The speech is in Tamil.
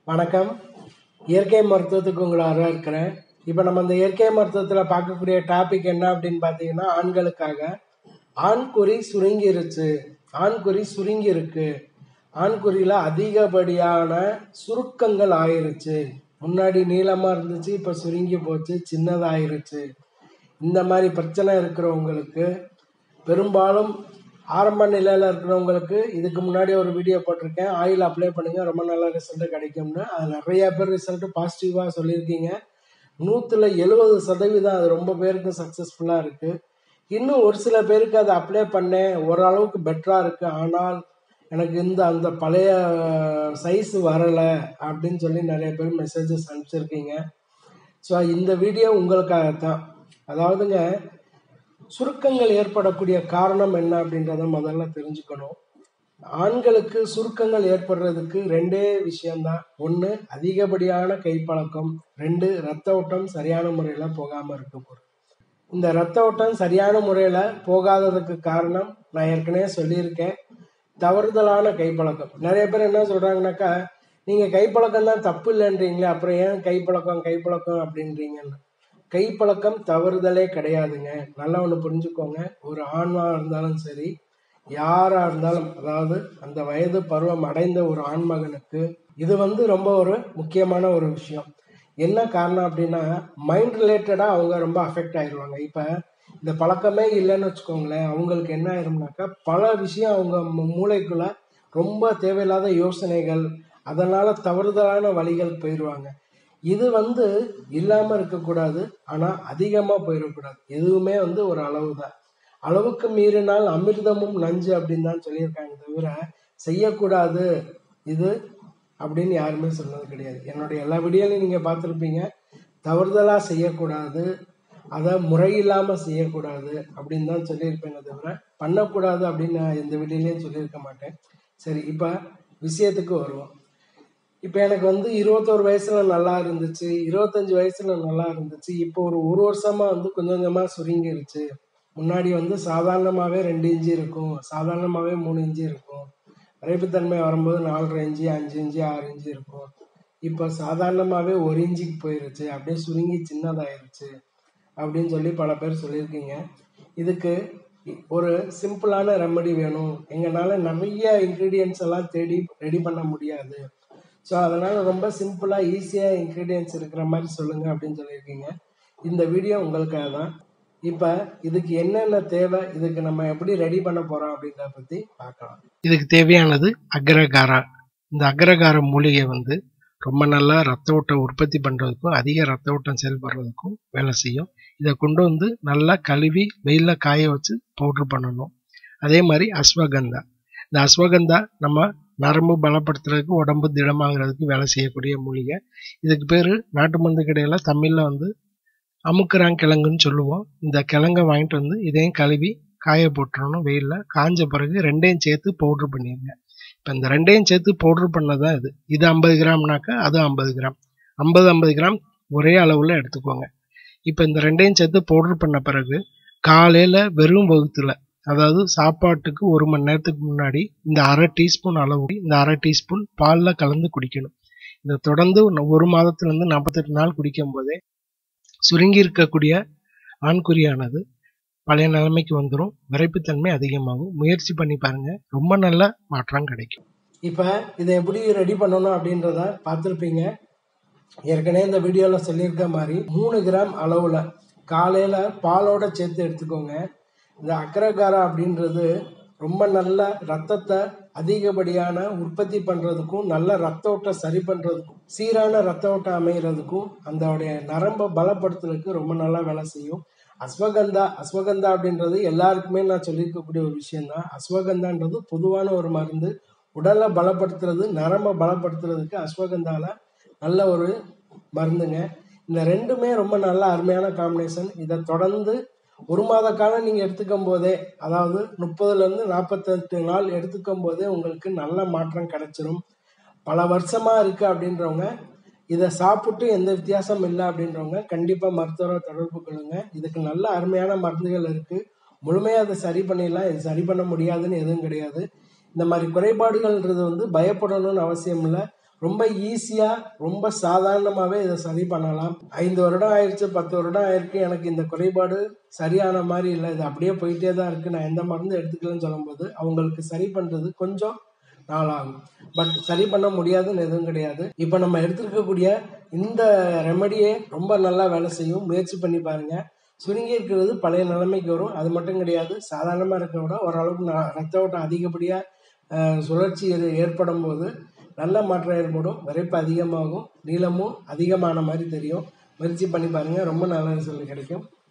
வணக்கம் இயற்கை மருத்துவத்துக்கு உங்களை வரவேற்கிறேன் இப்போ நம்ம இந்த இயற்கை மருத்துவத்தில் பார்க்கக்கூடிய டாபிக் என்ன அப்படின்னு பார்த்தீங்கன்னா ஆண்களுக்காக ஆண்குறி சுருங்கிருச்சு ஆண்குறி சுருங்கி இருக்கு ஆண்குறியில் அதிகப்படியான சுருக்கங்கள் ஆயிருச்சு முன்னாடி நீளமாக இருந்துச்சு இப்போ சுருங்கி போச்சு சின்னதாயிருச்சு இந்த மாதிரி பிரச்சனை இருக்கிறவங்களுக்கு பெரும்பாலும் ஆரம்ப நிலையில் இருக்கிறவங்களுக்கு இதுக்கு முன்னாடி ஒரு வீடியோ போட்டிருக்கேன் ஆயில் அப்ளை பண்ணுங்க ரொம்ப நல்ல ரிசல்ட் கிடைக்கும்னு அது நிறைய பேர் ரிசல்ட் பாசிட்டிவாக சொல்லியிருக்கீங்க நூற்றுல எழுபது சதவீதம் அது ரொம்ப பேருக்கு சக்ஸஸ்ஃபுல்லாக இருக்குது இன்னும் ஒரு சில பேருக்கு அதை அப்ளை பண்ணேன் ஓரளவுக்கு பெட்டராக இருக்குது ஆனால் எனக்கு இந்த அந்த பழைய சைஸ் வரலை அப்படின்னு சொல்லி நிறைய பேர் மெசேஜஸ் அனுப்பிச்சிருக்கீங்க ஸோ இந்த வீடியோ உங்களுக்காகத்தான் அதாவதுங்க சுருக்கங்கள் ஏற்படக்கூடிய காரணம் என்ன அப்படின்றத முதல்ல தெரிஞ்சுக்கணும் ஆண்களுக்கு சுருக்கங்கள் ஏற்படுறதுக்கு ரெண்டே விஷயம்தான் ஒன்று அதிகப்படியான கைப்பழக்கம் ரெண்டு ரத்த ஓட்டம் சரியான முறையில் போகாமல் இருக்க போகிறது இந்த ரத்த ஓட்டம் சரியான முறையில் போகாததுக்கு காரணம் நான் ஏற்கனவே சொல்லியிருக்கேன் தவறுதலான கைப்பழக்கம் நிறைய பேர் என்ன சொல்கிறாங்கனாக்கா நீங்கள் கைப்பழக்கம் தான் தப்பு இல்லைன்றீங்களே அப்புறம் ஏன் கைப்பழக்கம் கைப்பழக்கம் அப்படின்றீங்கன்னு கைப்பழக்கம் தவறுதலே கிடையாதுங்க நல்லா ஒன்று புரிஞ்சுக்கோங்க ஒரு ஆணாக இருந்தாலும் சரி யாராக இருந்தாலும் அதாவது அந்த வயது பருவம் அடைந்த ஒரு ஆண்மகனுக்கு இது வந்து ரொம்ப ஒரு முக்கியமான ஒரு விஷயம் என்ன காரணம் அப்படின்னா மைண்ட் ரிலேட்டடாக அவங்க ரொம்ப அஃபெக்ட் ஆயிடுவாங்க இப்போ இந்த பழக்கமே இல்லைன்னு வச்சுக்கோங்களேன் அவங்களுக்கு என்ன ஆயிரும்னாக்கா பல விஷயம் அவங்க மூ- மூளைக்குள்ள ரொம்ப தேவையில்லாத யோசனைகள் அதனால தவறுதலான வழிகள் போயிடுவாங்க இது வந்து இல்லாமல் இருக்கக்கூடாது ஆனால் அதிகமாக போயிடக்கூடாது எதுவுமே வந்து ஒரு அளவு தான் அளவுக்கு மீறினால் அமிர்தமும் நஞ்சு அப்படின்னு தான் சொல்லியிருக்காங்க தவிர செய்யக்கூடாது இது அப்படின்னு யாருமே சொன்னது கிடையாது என்னுடைய எல்லா வீடியோலையும் நீங்கள் பார்த்துருப்பீங்க தவறுதலாக செய்யக்கூடாது அதை முறையில்லாமல் செய்யக்கூடாது அப்படின்னு தான் சொல்லியிருப்பேனே தவிர பண்ணக்கூடாது அப்படின்னு நான் எந்த வீடியோலையும் சொல்லியிருக்க மாட்டேன் சரி இப்போ விஷயத்துக்கு வருவோம் இப்போ எனக்கு வந்து இருபத்தோரு வயசுல நல்லா இருந்துச்சு இருபத்தஞ்சு வயசுல நல்லா இருந்துச்சு இப்போ ஒரு ஒரு வருஷமா வந்து கொஞ்சம் கொஞ்சமா சுருங்கிருச்சு முன்னாடி வந்து சாதாரணமாகவே ரெண்டு இன்ச்சு இருக்கும் சாதாரணமாகவே மூணு இன்ச்சு இருக்கும் விரைப்புத்தன்மை வரும்போது நாலரை இன்ச்சு அஞ்சு இன்ச்சு ஆறு இன்ச்சு இருக்கும் இப்போ சாதாரணமாகவே ஒரு இன்ச்சுக்கு போயிருச்சு அப்படியே சுருங்கி சின்னதாயிருச்சு அப்படின்னு சொல்லி பல பேர் சொல்லியிருக்கீங்க இதுக்கு ஒரு சிம்பிளான ரெமெடி வேணும் எங்களால் நிறைய இன்க்ரீடியன்ஸ் எல்லாம் தேடி ரெடி பண்ண முடியாது ஸோ அதனால் ரொம்ப சிம்பிளாக ஈஸியாக இன்க்ரீடியன்ஸ் இருக்கிற மாதிரி சொல்லுங்கள் அப்படின்னு சொல்லியிருக்கீங்க இந்த வீடியோ உங்களுக்காக தான் இப்போ இதுக்கு என்னென்ன தேவை இதுக்கு நம்ம எப்படி ரெடி பண்ண போகிறோம் அப்படின்றத பற்றி பார்க்கலாம் இதுக்கு தேவையானது அக்ரகாரா இந்த அக்ரகார மூலிகை வந்து ரொம்ப நல்லா ரத்த ஓட்டம் உற்பத்தி பண்ணுறதுக்கும் அதிக ரத்த ஓட்டம் செயல்படுறதுக்கும் வேலை செய்யும் இதை கொண்டு வந்து நல்லா கழுவி வெயிலில் காய வச்சு பவுட்ரு பண்ணணும் அதே மாதிரி அஸ்வகந்தா இந்த அஸ்வகந்தா நம்ம நரம்பு பலப்படுத்துறதுக்கு உடம்பு திடமாகிறதுக்கு வேலை செய்யக்கூடிய மூலிகை இதுக்கு பேர் நாட்டு மருந்து கடையில் தமிழில் வந்து அமுக்குறான் கிழங்குன்னு சொல்லுவோம் இந்த கிழங்கை வாங்கிட்டு வந்து இதையும் கழுவி காய போட்டுறணும் வெயிலில் காஞ்ச பிறகு ரெண்டையும் சேர்த்து பவுட்ரு பண்ணிடுங்க இப்போ இந்த ரெண்டையும் சேர்த்து பவுட்ரு பண்ணதான் இது இது ஐம்பது கிராம்னாக்கா அது ஐம்பது கிராம் ஐம்பது ஐம்பது கிராம் ஒரே அளவில் எடுத்துக்கோங்க இப்போ இந்த ரெண்டையும் சேர்த்து பவுட்ரு பண்ண பிறகு காலையில் வெறும் வகுத்துல அதாவது சாப்பாட்டுக்கு ஒரு மணி நேரத்துக்கு முன்னாடி இந்த அரை டீஸ்பூன் அளவு இந்த அரை டீஸ்பூன் பாலில் கலந்து குடிக்கணும் இதை தொடர்ந்து ஒன்னு- ஒரு மாதத்துலேருந்து நாற்பத்தெட்டு நாள் குடிக்கும் போதே சுருங்கி இருக்கக்கூடிய ஆண்குறியானது பழைய நிலைமைக்கு வந்துடும் விரைப்புத்தன்மை அதிகமாகும் முயற்சி பண்ணி பாருங்க ரொம்ப நல்ல மாற்றம் கிடைக்கும் இப்போ இதை எப்படி ரெடி பண்ணணும் அப்படின்றத பார்த்துருப்பீங்க ஏற்கனவே இந்த வீடியோவில் சொல்லியிருக்க மாதிரி மூணு கிராம் அளவில் காலையில் பாலோட சேர்த்து எடுத்துக்கோங்க இந்த அக்ரகாரா அப்படின்றது ரொம்ப நல்ல ரத்தத்தை அதிகப்படியான உற்பத்தி பண்ணுறதுக்கும் நல்ல ரத்த ஓட்டம் சரி பண்ணுறதுக்கும் சீரான ரத்த ஓட்டம் அமைகிறதுக்கும் அதோடைய நரம்பை பலப்படுத்துறதுக்கு ரொம்ப நல்லா வேலை செய்யும் அஸ்வகந்தா அஸ்வகந்தா அப்படின்றது எல்லாருக்குமே நான் சொல்லியிருக்கக்கூடிய ஒரு விஷயம்தான் அஸ்வகந்தான்றது பொதுவான ஒரு மருந்து உடலை பலப்படுத்துறது நரம்பை பலப்படுத்துறதுக்கு அஸ்வகந்தால நல்ல ஒரு மருந்துங்க இந்த ரெண்டுமே ரொம்ப நல்ல அருமையான காம்பினேஷன் இதை தொடர்ந்து ஒரு மாத காலம் நீங்கள் எடுத்துக்கும் போதே அதாவது முப்பதுலேருந்து நாற்பத்தெட்டு நாள் எடுத்துக்கும் போதே உங்களுக்கு நல்ல மாற்றம் கிடைச்சிரும் பல வருஷமா இருக்கு அப்படின்றவங்க இதை சாப்பிட்டு எந்த வித்தியாசம் இல்லை அப்படின்றவங்க கண்டிப்பாக மருத்துவரை தொடர்பு கொள்ளுங்க இதுக்கு நல்ல அருமையான மருந்துகள் இருக்கு முழுமையாக அதை சரி பண்ணிடலாம் இது சரி பண்ண முடியாதுன்னு எதுவும் கிடையாது இந்த மாதிரி குறைபாடுகள்ன்றது வந்து பயப்படணும்னு அவசியம் இல்லை ரொம்ப ஈஸியாக ரொம்ப சாதாரணமாகவே இதை சரி பண்ணலாம் ஐந்து வருடம் ஆயிடுச்சு பத்து வருடம் ஆயிருக்கு எனக்கு இந்த குறைபாடு சரியான மாதிரி இல்லை இது அப்படியே போயிட்டே தான் இருக்குது நான் எந்த மருந்து எடுத்துக்கலன்னு சொல்லும்போது அவங்களுக்கு சரி பண்ணுறது கொஞ்சம் நாளாகும் பட் சரி பண்ண முடியாதுன்னு எதுவும் கிடையாது இப்போ நம்ம எடுத்துருக்கக்கூடிய இந்த ரெமடியே ரொம்ப நல்லா வேலை செய்யும் முயற்சி பண்ணி பாருங்க சுருங்கி இருக்கிறது பழைய நிலைமைக்கு வரும் அது மட்டும் கிடையாது சாதாரணமாக இருக்கிற விட ஓரளவுக்கு ந- ரத்த ஓட்டம் அதிகப்படியாக சுழற்சி ஏ- ஏற்படும் போது நல்ல மாற்றம் ஏற்படும் விரைப்பு அதிகமாகும் நீளமும் அதிகமான மாதிரி தெரியும் முயற்சி பண்ணி பாருங்கள் ரொம்ப நல்ல ரிசல்ட் கிடைக்கும்